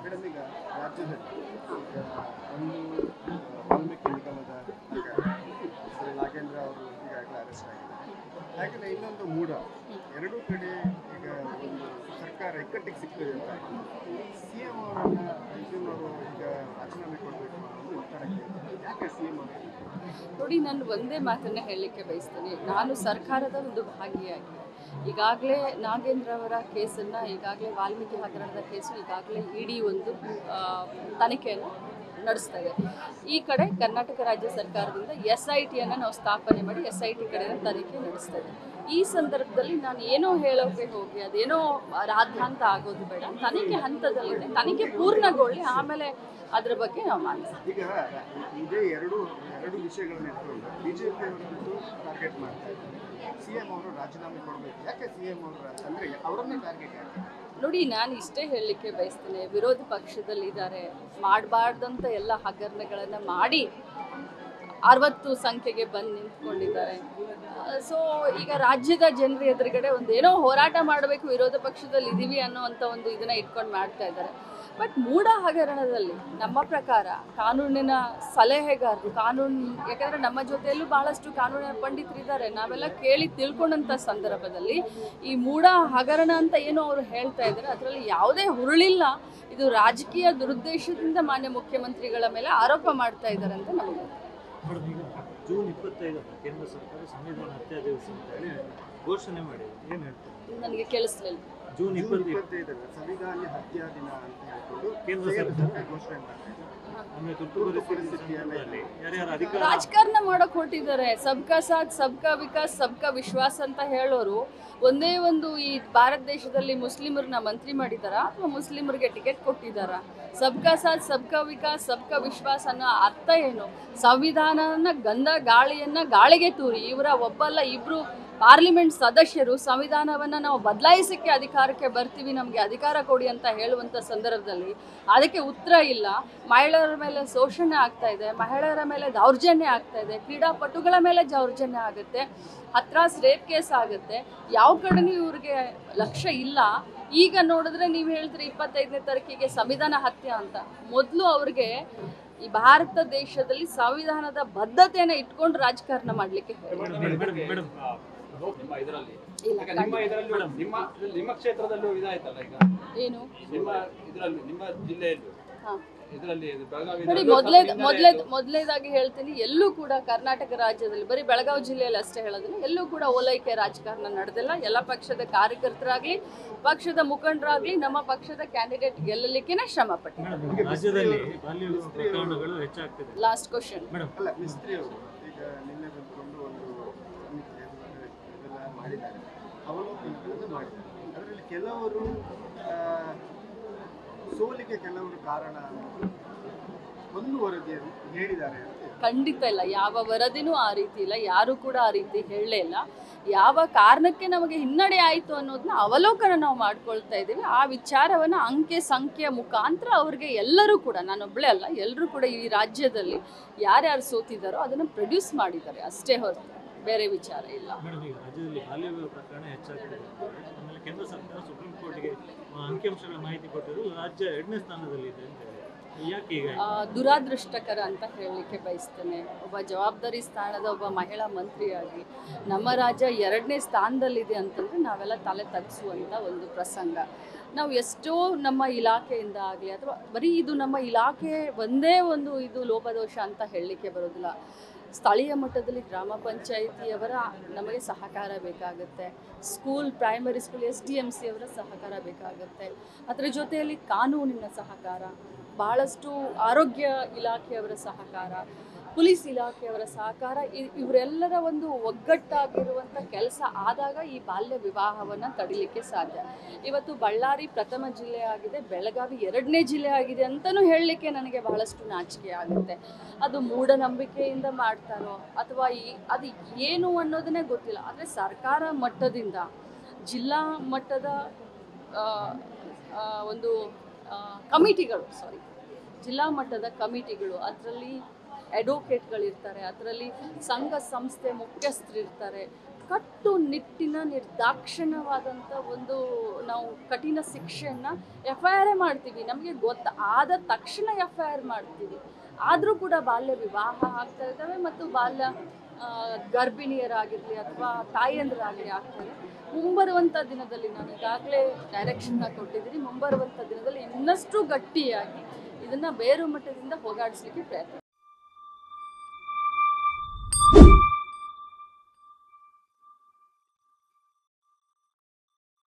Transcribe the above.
Madam ಈಗ ರಾಜ್ಯದಲ್ಲಿ ಈಗ ಒಂದು ವಾಲ್ಮೀಕಿ ನಿಗಮದ ಹಗರಣ, ಶ್ರೀ ನಾಗೇಂದ್ರ ಅವರು ಈಗಾಗಲೇ ಅರೆಸ್ಟ್ ಆಗಿದ್ದಾರೆ ಹಾಗೆಯೇ ಇನ್ನೊಂದು ಮೂಢ ಎರಡೂ ಕಡೆ ಈಗ ಒಂದು ಸರ್ಕಾರ ಇಕ್ಕಟ್ಟಿಗೆ ಸಿಗ್ತದೆ ಅಂತ ಸಿ ಎಂ ಅವರನ್ನ ಅರ್ಜುನ್ ಅವರು ಈಗ ರಾಜೀನಾಮೆ ಕೊಡಬೇಕು ಅನ್ನೋ ಒತ್ತಡಕ್ಕೆ ಯಾಕೆ ಸಿ ಎಂ ಅವರು ನೋಡಿ ನಾನು ಒಂದೇ ಮಾತನ್ನ ಹೇಳಲಿಕ್ಕೆ ಬಯಸ್ತೇನೆ ನಾನು ಸರ್ಕಾರದ ಒಂದು ಭಾಗಿಯಾಗಿ ಈಗಾಗಲೇ ನಾಗೇಂದ್ರ ಅವರ ಕೇಸನ್ನು ಈಗಾಗಲೇ ವಾಲ್ಮೀಕಿ ಹಗರಣದ ಕೇಸು ಈಗಾಗಲೇ ಇಡಿ ಒಂದು ಆ, ತನಿಖೆಯನ್ನು ನಡೆಸ್ತಾ ಇದೆ ಈ ಕಡೆ ಕರ್ನಾಟಕ ರಾಜ್ಯ ಸರ್ಕಾರದಿಂದ ಎಸ್ ಐ ಟಿಯನ್ನು ನಾವು ಸ್ಥಾಪನೆ ಮಾಡಿ ಎಸ್ ಐ ಟಿ ಕಡೆ ತನಿಖೆ ನಡೆಸ್ತಾ ಇದೆ ಈ ಸಂದರ್ಭದಲ್ಲಿ ನಾನು ಏನೋ ಹೇಳೋಕೆ ಹೋಗಿ ಅದೇನೋ ರಾದ್ಧಾಂತ ಆಗೋದು ಬೇಡ ತನಿಖೆ ಹಂತದಲ್ಲಿದೆ ತನಿಖೆ ಪೂರ್ಣಗೊಳ್ಳಿ ಆಮೇಲೆ ಅದರ ಬಗ್ಗೆ ನಾವು ಮಾತಾಡ್ತೀವಿ ಈಗ ಇದೇ ಎರಡು ಎರಡು ವಿಷಯಗಳನ್ನ ಇಟ್ಕೊಂಡು ಬಿಜೆಪಿ ಅವರನ್ನು ಟಾರ್ಗೆಟ್ ಮಾಡ್ತಾ ಇದ್ದಾರೆ ಸಿ ಎಂ ಅವರು ರಾಜೀನಾಮೆ ಕೊಡಬೇಕು ಯಾಕೆ ಸಿ ಎಂ ಅವರ ಅಂದ್ರೆ ಅವರನ್ನೇ ಟಾರ್ಗೆಟ್ ಯಾಕೆ ನೋಡಿ ನಾನು ಇಷ್ಟೇ ಹೇಳಲಿಕ್ಕೆ ಬಯಸ್ತೇನೆ ವಿರೋಧ ಪಕ್ಷದಲ್ಲಿದ್ದಾರೆ ಮಾಡಬಾರ್ದಂತ ಎಲ್ಲ ಹಗರಣಗಳನ್ನು ಮಾಡಿ ಅರವತ್ತು ಸಂಖ್ಯೆಗೆ ಬಂದು ನಿಂತ್ಕೊಂಡಿದ್ದಾರೆ ಸೊ ಈಗ ರಾಜ್ಯದ ಜನರ ಎದುರುಗಡೆ ಒಂದು ಏನೋ ಹೋರಾಟ ಮಾಡಬೇಕು ವಿರೋಧ ಪಕ್ಷದಲ್ಲಿ ಇದ್ದೀವಿ ಅನ್ನೋವಂಥ ಒಂದು ಇದನ್ನ ಇಟ್ಕೊಂಡು ಮಾಡ್ತಾ ಇದ್ದಾರೆ ಬಟ್ ಮೂಢ ಹಗರಣದಲ್ಲಿ ನಮ್ಮ ಪ್ರಕಾರ ಕಾನೂನಿನ ಸಲಹೆಗಾರರು ಕಾನೂನು ಯಾಕಂದರೆ ನಮ್ಮ ಜೊತೆಯಲ್ಲೂ ಬಹಳಷ್ಟು ಕಾನೂನಿನ ಪಂಡಿತರಿದ್ದಾರೆ ನಾವೆಲ್ಲ ಕೇಳಿ ತಿಳ್ಕೊಂಡಂಥ ಸಂದರ್ಭದಲ್ಲಿ ಈ ಮೂಢ ಹಗರಣ ಅಂತ ಏನು ಅವರು ಹೇಳ್ತಾ ಇದ್ದಾರೆ ಅದರಲ್ಲಿ ಯಾವುದೇ ಹುರುಳಿಲ್ಲ ಇದು ರಾಜಕೀಯ ದುರುದ್ದೇಶದಿಂದ ಮಾನ್ಯ ಮುಖ್ಯಮಂತ್ರಿಗಳ ಮೇಲೆ ಆರೋಪ ಮಾಡ್ತಾ ಇದ್ದಾರೆ ಅಂತ ನಮಗೆ ಮೇಡಮ್ ಈಗ ಜೂನ್ ಇಪ್ಪತ್ತೈದರ ಕೇಂದ್ರ ಸರ್ಕಾರ ಸಂವಿಧಾನ ಹತ್ಯಾ ದಿವಸ ಅಂತ ಹೇಳಿ ಘೋಷಣೆ ಮಾಡಿದೆ ಏನು ಹೇಳ್ತಾರೆ ನನಗೆ ಕೇಳಿಸ್ಲಿಲ್ಲ ಜೂನ್ ಜೂನ್ ಇಪ್ಪತ್ತೈದು ಇಪ್ಪತ್ತೈದರ ಸಂವಿಧಾನ ಹತ್ಯಾ ದಿನ ಅಂತ ಹೇಳ್ಕೊಂಡು ಕೇಂದ್ರ ಕೇಂದ್ರ ಸರ್ಕಾರ. ಸರ್ಕಾರ ಘೋಷಣೆ ಮಾಡ್ತಾ ಇದೆ ಆಮೇಲೆ ತುರ್ತು ಪರಿಸ್ಥಿತಿ ಸಂದರ್ಭದಲ್ಲಿ ಯಾರ್ಯಾರು ಅಧಿಕಾರ ರಾಜಕಾರಣ ಮಾಡಕ್ ಹೊರಟಿದ್ದಾರೆ ಸಬ್ಕಾ ಸಾಥ್ ಸಬ್ಕಾ ವಿಕಾಸ್ ಸಬ್ಕಾ ವಿಶ್ವಾಸ್ ಅಂತ ಹೇಳೋರು ಒಂದೇ ಒಂದು ಈ ಭಾರತ ದೇಶದಲ್ಲಿ ಮುಸ್ಲಿಮರನ್ನ ಮಂತ್ರಿ ಮಾಡಿದಾರಾ ಅಥವಾ ಮುಸ್ಲಿಮರಿಗೆ ಟಿಕೆಟ್ ಕೊಟ್ಟಿದ್ದಾರಾ ಸಬ್ಕಾ ಸಾಥ್ ಸಬ್ಕಾ ವಿಕಾಸ್ ಸಬ್ಕಾ ವಿಶ್ವಾಸ್ ಅನ್ನೋ ಅರ್ಥ ಏನು ಸಂವಿಧಾನನ ಗಂಧ ಗಾಳಿಯನ್ನ ಗಾಳಿಗೆ ತೂರಿ ಇವರ ಒಬ್ಬಲ್ಲ ಇಬ್ರು ಪಾರ್ಲಿಮೆಂಟ್ ಸದಸ್ಯರು ಸಂವಿಧಾನವನ್ನು ನಾವು ಬದಲಾಯಿಸಕ್ಕೆ ಅಧಿಕಾರಕ್ಕೆ ಬರ್ತೀವಿ ನಮಗೆ ಅಧಿಕಾರ ಕೊಡಿ ಅಂತ ಹೇಳುವಂಥ ಸಂದರ್ಭದಲ್ಲಿ ಅದಕ್ಕೆ ಉತ್ತರ ಇಲ್ಲ ಮಹಿಳೆಯರ ಮೇಲೆ ಶೋಷಣೆ ಆಗ್ತಾ ಇದೆ ಮಹಿಳೆಯರ ಮೇಲೆ ದೌರ್ಜನ್ಯ ಆಗ್ತಾ ಇದೆ ಕ್ರೀಡಾಪಟುಗಳ ಮೇಲೆ ದೌರ್ಜನ್ಯ ಆಗುತ್ತೆ ಹತ್ರಾಸ್ ರೇಪ್ ಕೇಸ್ ಆಗುತ್ತೆ ಯಾವ ಕಡೆನೂ ಇವ್ರಿಗೆ ಲಕ್ಷ್ಯ ಇಲ್ಲ ಈಗ ನೋಡಿದ್ರೆ ನೀವು ಹೇಳ್ತೀರಿ ಇಪ್ಪತ್ತೈದನೇ ತಾರೀಕಿಗೆ ಸಂವಿಧಾನ ಹತ್ಯೆ ಅಂತ ಮೊದಲು ಅವ್ರಿಗೆ ಈ ಭಾರತ ದೇಶದಲ್ಲಿ ಸಂವಿಧಾನದ ಬದ್ಧತೆಯನ್ನು ಇಟ್ಕೊಂಡು ರಾಜಕಾರಣ ಮಾಡಲಿಕ್ಕೆ ಹೇಳಿ ಮೇಡಮ್ ಮೇಡಮ್ ಮೇಡಮ್ ನಿಮ್ಮ ಇದರಲ್ಲಿ ಇಲ್ಲ, ಈಗ ನಿಮ್ಮ ಇದರಲ್ಲೂ ನಿಮ್ಮ ನಿಮ್ಮ ಕ್ಷೇತ್ರದಲ್ಲೂ ಇದಾಯ್ತಲ್ಲ ಈಗ ಏನು ನಿಮ್ಮ ಇದರಲ್ಲಿ ನಿಮ್ಮ ಜಿಲ್ಲೆಯಲ್ಲೂ ಹಾ. ಇದರಲ್ಲಿ ಇದು ಬೆಳಗಾವಿ ನೋಡಿ ಮೊದಲೇ ಮೊದಲೇ ಮೊದಲೇದಾಗಿ ಹೇಳ್ತೀನಿ ಎಲ್ಲೂ ಕೂಡ ಕರ್ನಾಟಕ ರಾಜ್ಯದಲ್ಲಿ ಬರೀ ಬೆಳಗಾವಿ ಜಿಲ್ಲೆಯಲ್ಲಿ ಅಷ್ಟೇ ಹೇಳೋದಿಲ್ಲ ಎಲ್ಲೂ ಕೂಡ ಓಲೈಕೆ ರಾಜಕಾರಣ ನಡೆದಿಲ್ಲ ಎಲ್ಲ ಪಕ್ಷದ ಕಾರ್ಯಕರ್ತರಾಗ್ಲಿ ಪಕ್ಷದ ಮುಖಂಡರಾಗ್ಲಿ ನಮ್ಮ ಪಕ್ಷದ ಕ್ಯಾಂಡಿಡೇಟ್ ಗೆಲ್ಲಲಿಕ್ಕೆ ಶ್ರಮ ಪಟ್ಟಿದ್ದಾರೆ ಮೇಡಮ್ ರಾಜ್ಯದಲ್ಲಿ ಬಾಲ್ಯ ವಿವಾಹ ಪ್ರಕರಣಗಳು ಹೆಚ್ಚಾಗ್ತಿದೆ ಲಾಸ್ಟ್ ಕ್ವಶನ್ ಮೇಡಮ್ ಅಲ್ಲ ಮಿಸ್ತ್ರಿ ಅವರು ಈಗ ನಿನ್ನೆ ಬಂದ್ಕೊಂಡು ಒಂದು ಸಮಿತಿ ಅದು ಇದೆಲ್ಲ ಮಾಡಿದ್ದಾರೆ ಅವಲೋಕನಗಳನ್ನು ಮಾಡಿದ್ದಾರೆ ಅದರಲ್ಲಿ ಕೆಲವರು ಆ, ಸೋಲಿಗೆ ಕೆಲವರು ಕಾರಣ ಅನ್ನೋದು ಒಂದು ವರದಿಯನ್ನು ಹೇಳಿದ್ದಾರೆ ಅಂತ ಇದೆ. ಖಂಡಿತ ಇಲ್ಲ ಯಾವ ವರದಿನೂ ಆ ರೀತಿ ಇಲ್ಲ ಯಾರು ಕೂಡ ಆ ರೀತಿ ಹೇಳಲೇ ಇಲ್ಲ ಯಾವ ಕಾರಣಕ್ಕೆ ನಮಗೆ ಹಿನ್ನಡೆ ಆಯಿತು ಅನ್ನೋದನ್ನ ಅವಲೋಕನ ನಾವು ಮಾಡ್ಕೊಳ್ತಾ ಇದ್ದೀವಿ ಆ ವಿಚಾರವನ್ನು ಅಂಕೆ ಸಂಖ್ಯೆಯ ಮುಖಾಂತರ ಅವ್ರಿಗೆ ಎಲ್ಲರೂ ಕೂಡ ನಾನೊಬ್ಬಳೇ ಅಲ್ಲ ಎಲ್ಲರೂ ಕೂಡ ಈ ರಾಜ್ಯದಲ್ಲಿ ಯಾರ್ಯಾರು ಸೋತಿದ್ದಾರೋ ಅದನ್ನು ಪ್ರೊಡ್ಯೂಸ್ ಮಾಡಿದ್ದಾರೆ ಅಷ್ಟೇ ಹೊರತು ಬೇರೆ ವಿಚಾರ ಇಲ್ಲ ಮೇಡಮ್ ಈಗ ರಾಜ್ಯದಲ್ಲಿ ಬಾಲ್ಯ ವಿವಾಹ ಪ್ರಕರಣ ಹೆಚ್ಚಾಗ್ತಿದೆ ಆಮೇಲೆ ಕೇಂದ್ರ ಸರ್ಕಾರ ಸುಪ್ರೀಂ ಕೋರ್ಟ್ಗೆ ಆ, ಅಂಕಿಅಂಶಗಳ ಮಾಹಿತಿ ಕೊಟ್ಟಿದ್ದು ರಾಜ್ಯ ಎರಡನೇ ಸ್ಥಾನದಲ್ಲಿದೆ ಅಂತ ಹೇಳಿ ಯಾಕೆ ಈಗ ಆ, ದುರಾದೃಷ್ಟಕರ ಅಂತ ಹೇಳಲಿಕ್ಕೆ ಬಯಸ್ತೇನೆ ಒಬ್ಬ ಜವಾಬ್ದಾರಿ ಸ್ಥಾನದ ಒಬ್ಬ ಮಹಿಳಾ ಮಂತ್ರಿಯಾಗಿ ನಮ್ಮ ರಾಜ್ಯ ಎರಡನೇ ಸ್ಥಾನದಲ್ಲಿದೆ ಅಂತಂದರೆ ನಾವೆಲ್ಲ ತಲೆ ತಗ್ಸುವಂಥ ಒಂದು ಪ್ರಸಂಗ ನಾವು ಎಷ್ಟೋ ನಮ್ಮ ಇಲಾಖೆಯಿಂದ ಆಗಲಿ ಅಥವಾ ಬರೀ ಇದು ನಮ್ಮ ಇಲಾಖೆ ಒಂದೇ ಒಂದು ಇದು ಲೋಪದೋಷ ಅಂತ ಹೇಳಲಿಕ್ಕೆ ಬರೋದಿಲ್ಲ ಸ್ಥಳೀಯ ಮಟ್ಟದಲ್ಲಿ ಗ್ರಾಮ ಪಂಚಾಯಿತಿಯವರ ನಮಗೆ ಸಹಕಾರ ಬೇಕಾಗುತ್ತೆ school primary school S D M C ಅವರ ಸಹಕಾರ ಬೇಕಾಗುತ್ತೆ ಅದರ ಜೊತೆಯಲ್ಲಿ ಕಾನೂನಿನ ಸಹಕಾರ ಭಾಳಷ್ಟು ಆರೋಗ್ಯ ಇಲಾಖೆಯವರ ಸಹಕಾರ ಪೊಲೀಸ್ ಇಲಾಖೆಯವರ ಸಹಕಾರ ಇ- ಇವರೆಲ್ಲರ ಒಂದು ಒಗ್ಗಟ್ಟಾಗಿರುವಂಥ ಕೆಲಸ ಆದಾಗ ಈ ಬಾಲ್ಯ ವಿವಾಹವನ್ನು ತಡಿಲಿಕ್ಕೆ ಸಾಧ್ಯ ಇವತ್ತು ಬಳ್ಳಾರಿ ಪ್ರಥಮ ಜಿಲ್ಲೆ ಆಗಿದೆ ಬೆಳಗಾವಿ ಎರಡನೇ ಜಿಲ್ಲೆ ಆಗಿದೆ ಅಂತಲೂ ಹೇಳಲಿಕ್ಕೆ ನನಗೆ ಬಹಳಷ್ಟು ನಾಚಿಕೆ ಆಗುತ್ತೆ ಅದು ಮೂಢನಂಬಿಕೆಯಿಂದ ಮಾಡ್ತಾರೋ ಅಥವಾ ಈ ಅದು ಏನು ಅನ್ನೋದನ್ನೇ ಗೊತ್ತಿಲ್ಲ ಆದರೆ ಸರ್ಕಾರ ಮಟ್ಟದಿಂದ ಜಿಲ್ಲಾ ಮಟ್ಟದ ಆ, ಆ, ಒಂದು ಆ, ಕಮಿಟಿಗಳು ಸಾರಿ ಜಿಲ್ಲಾ ಮಟ್ಟದ ಕಮಿಟಿಗಳು ಅದರಲ್ಲಿ ಅಡ್ವೊಕೇಟ್ಗಳಿರ್ತಾರೆ ಅದರಲ್ಲಿ ಸಂಘ ಸಂಸ್ಥೆ ಮುಖ್ಯಸ್ಥರಿರ್ತಾರೆ ಕಟ್ಟುನಿಟ್ಟಿನ ನಿರ್ದಾಕ್ಷಿಣ್ಯವಾದಂಥ ಒಂದು ನಾವು ಕಠಿಣ ಶಿಕ್ಷೆಯನ್ನು ಎಫ್ ಐ ಆರ್ ಮಾಡ್ತೀವಿ ನಮಗೆ ಗೊತ್ತ ಆದ ತಕ್ಷಣ ಎಫ್ ಐ ಆರ್ ಮಾಡ್ತೀವಿ ಆದರೂ ಕೂಡ ಬಾಲ್ಯ ವಿವಾಹ ಆಗ್ತಾ ಇದ್ದಾವೆ ಮತ್ತು ಬಾಲ್ಯ ಆ, ಗರ್ಭಿಣಿಯರಾಗಿರಲಿ ಅಥವಾ ತಾಯಿಯಂದರಾಗಲಿ ಆಗ್ತಾರೆ ಮುಂಬರುವಂಥ ದಿನದಲ್ಲಿ ನಾನು ಈಗಾಗಲೇ ಡೈರೆಕ್ಷನ್ನ ಕೊಟ್ಟಿದ್ದೀನಿ ಮುಂಬರುವಂಥ ದಿನದಲ್ಲಿ ಇನ್ನಷ್ಟು ಗಟ್ಟಿಯಾಗಿ ಇದನ್ನು ಬೇರು ಮಟ್ಟದಿಂದ ಹೋಗಾಡಿಸ್ಲಿಕ್ಕೆ ಪ್ರಯತ್ನ